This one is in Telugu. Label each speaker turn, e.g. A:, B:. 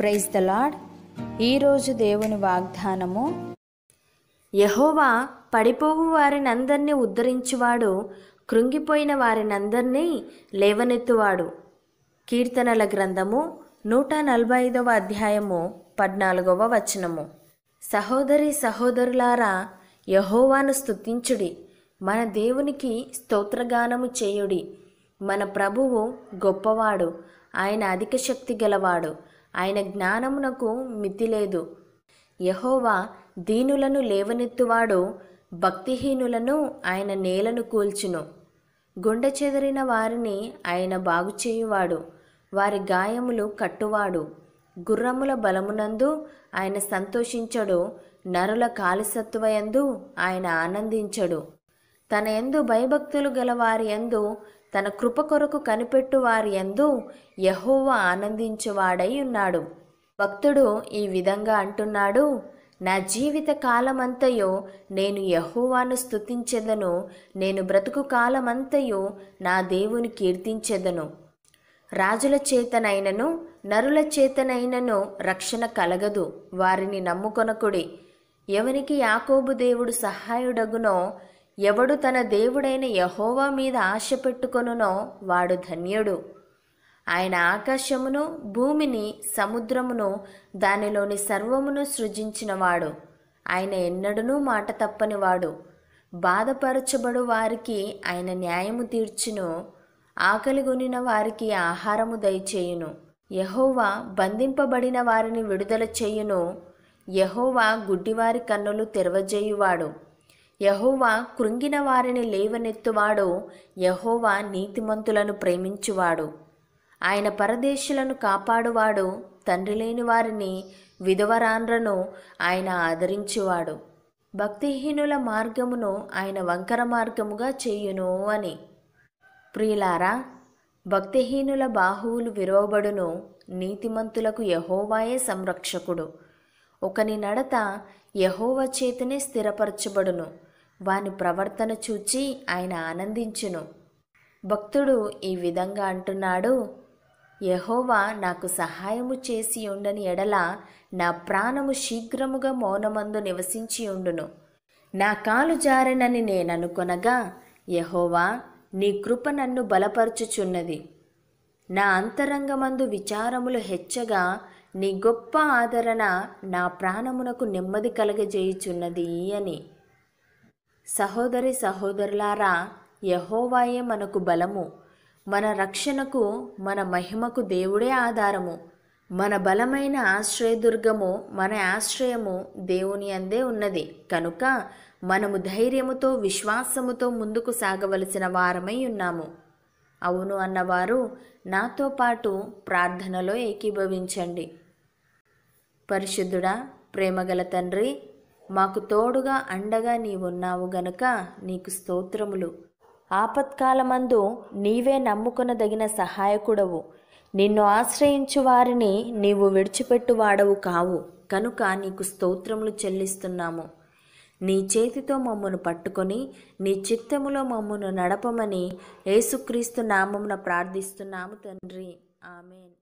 A: ప్రైజ్ ద లాడ్ ఈరోజు దేవుని వాగ్దానము యహోవా పడిపోవు వారినందరినీ ఉద్ధరించువాడు కృంగిపోయిన వారినందరినీ లేవనెత్తువాడు కీర్తనల గ్రంథము నూట నలభై ఐదవ అధ్యాయము పద్నాలుగవ వచనము సహోదరి సహోదరులారా యహోవాను స్తుతించుడి మన దేవునికి స్తోత్రగానము చేయుడి మన ప్రభువు గొప్పవాడు ఆయన అధిక శక్తి గలవాడు ఆయన జ్ఞానమునకు మితి లేదు యహోవా దీనులను లేవనెత్తువాడు భక్తిహీనులను ఆయన నేలను కూల్చును గుండె చెదిరిన వారిని ఆయన బాగుచేయువాడు వారి గాయములు కట్టువాడు గుర్రముల బలమునందు ఆయన సంతోషించడు నరుల కాలిసత్వయందు ఆయన ఆనందించడు తన ఎందు భయభక్తులు గల వారి ఎందు తన కృప కొరకు కనిపెట్టు వారి ఎందు యహోవా ఆనందించువాడై ఉన్నాడు భక్తుడు ఈ విధంగా అంటున్నాడు నా జీవిత కాలమంతయు నేను యహోవాను స్తుతించెదను నేను బ్రతుకు కాలమంతయు నా దేవుని కీర్తించెదను రాజుల చేతనైనను నరుల చేతనైనను రక్షణ కలగదు వారిని నమ్ముకొనకుడి ఎవనికి యాకోబు దేవుడు సహాయుడగునో ఎవడు తన దేవుడైన యహోవా మీద ఆశ పెట్టుకొనునో వాడు ధన్యుడు ఆయన ఆకాశమును భూమిని సముద్రమును దానిలోని సర్వమును సృజించినవాడు ఆయన ఎన్నడూనూ మాట తప్పనివాడు బాధపరచబడు వారికి ఆయన న్యాయము తీర్చును ఆకలిగొనిన వారికి ఆహారము దయచేయును యహోవా బంధింపబడిన వారిని విడుదల చేయును యహోవా గుడ్డివారి కన్నులు తెరవజేయువాడు యహోవా కృంగిన వారిని లేవనెత్తువాడు యహోవా నీతిమంతులను ప్రేమించువాడు ఆయన పరదేశులను కాపాడువాడు తండ్రి లేని వారిని విధవరాండ్రను ఆయన ఆదరించువాడు భక్తిహీనుల మార్గమును ఆయన వంకర మార్గముగా చేయును అని ప్రియులారా భక్తిహీనుల బాహువులు విరవబడును నీతిమంతులకు యహోవాయే సంరక్షకుడు ఒకని నడత యహోవ చేతనే స్థిరపరచబడును వాని ప్రవర్తన చూచి ఆయన ఆనందించును భక్తుడు ఈ విధంగా అంటున్నాడు యహోవా నాకు సహాయము చేసి ఉండని ఎడల నా ప్రాణము శీఘ్రముగా మౌనమందు నివసించి ఉండును నా కాలు జారెనని నేననుకొనగా యహోవా నీ కృప నన్ను బలపరచుచున్నది నా అంతరంగమందు విచారములు హెచ్చగా నీ గొప్ప ఆదరణ నా ప్రాణమునకు నెమ్మది కలగజేయుచున్నది అని సహోదరి సహోదరులారా యహోవాయే మనకు బలము మన రక్షణకు మన మహిమకు దేవుడే ఆధారము మన బలమైన ఆశ్రయదుర్గము మన ఆశ్రయము దేవుని అందే ఉన్నది కనుక మనము ధైర్యముతో విశ్వాసముతో ముందుకు సాగవలసిన వారమై ఉన్నాము అవును అన్నవారు నాతో పాటు ప్రార్థనలో ఏకీభవించండి పరిశుద్ధుడా ప్రేమగల తండ్రి మాకు తోడుగా అండగా నీవున్నావు గనుక నీకు స్తోత్రములు ఆపత్కాలమందు నీవే నమ్ముకొనదగిన సహాయకుడవు నిన్ను ఆశ్రయించు వారిని నీవు విడిచిపెట్టువాడవు కావు కనుక నీకు స్తోత్రములు చెల్లిస్తున్నాము నీ చేతితో మమ్మను పట్టుకొని నీ చిత్తములో మమ్మను నడపమని యేసుక్రీస్తు నామమున ప్రార్థిస్తున్నాము తండ్రి ఆమెన్